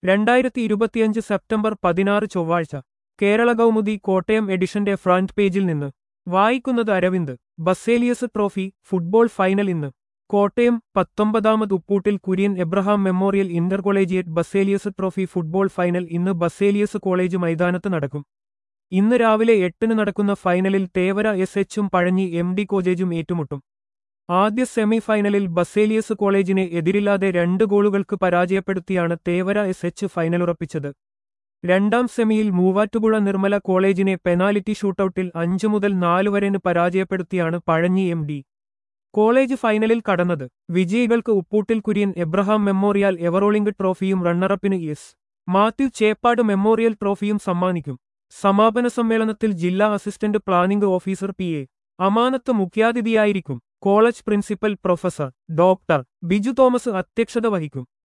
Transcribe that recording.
രണ്ടായിരത്തി ഇരുപത്തിയഞ്ച് സെപ്റ്റംബർ പതിനാറ് ചൊവ്വാഴ്ച കേരള കൗമുദി കോട്ടയം എഡിഷന്റെ ഫ്രണ്ട് പേജിൽ നിന്ന് വായിക്കുന്നത് Aravind Baselius trophy football final ഇന്ന് കോട്ടയം പത്തൊമ്പതാമത് Upputtil Kurian Abraham memorial intercollegiate Baselius trophy football final ഇന്ന് ബസേലിയസ് കോളേജ് മൈതാനത്ത് നടക്കും ഇന്ന് രാവിലെ എട്ടിന് നടക്കുന്ന ഫൈനലിൽ തേവര എസ് എച്ചും പഴഞ്ഞി എം ഡി കോളേജും ഏറ്റുമുട്ടും ആദ്യ സെമി ഫൈനലിൽ ബസേലിയസ് കോളേജിനെ എതിരില്ലാതെ രണ്ട് ഗോളുകൾക്ക് പരാജയപ്പെടുത്തിയാണ് തേവര എസ് എച്ച് ഫൈനലുറപ്പിച്ചത് രണ്ടാം സെമിയിൽ മൂവാറ്റുപുഴ നിർമ്മല കോളേജിനെ പെനാലിറ്റി ഷൂട്ടൌട്ടിൽ അഞ്ചു മുതൽ നാല് വരെന് പരാജയപ്പെടുത്തിയാണ് പഴഞ്ഞി എം ഡി കോളേജ് ഫൈനലിൽ കടന്നത് വിജയികൾക്ക് ഉപ്പൂട്ടിൽ കുര്യൻ എബ്രഹാം മെമ്മോറിയൽ എവറോളിംഗ് ട്രോഫിയും റണ്ണറപ്പിന് എസ് മാത്യു ചേപ്പാട് മെമ്മോറിയൽ ട്രോഫിയും സമ്മാനിക്കും സമാപന സമ്മേളനത്തിൽ ജില്ലാ assistant planning officer P A Amanath മുഖ്യാതിഥിയായിരിക്കും college principal professor doctor Biju Thomas അധ്യക്ഷത വഹിക്കും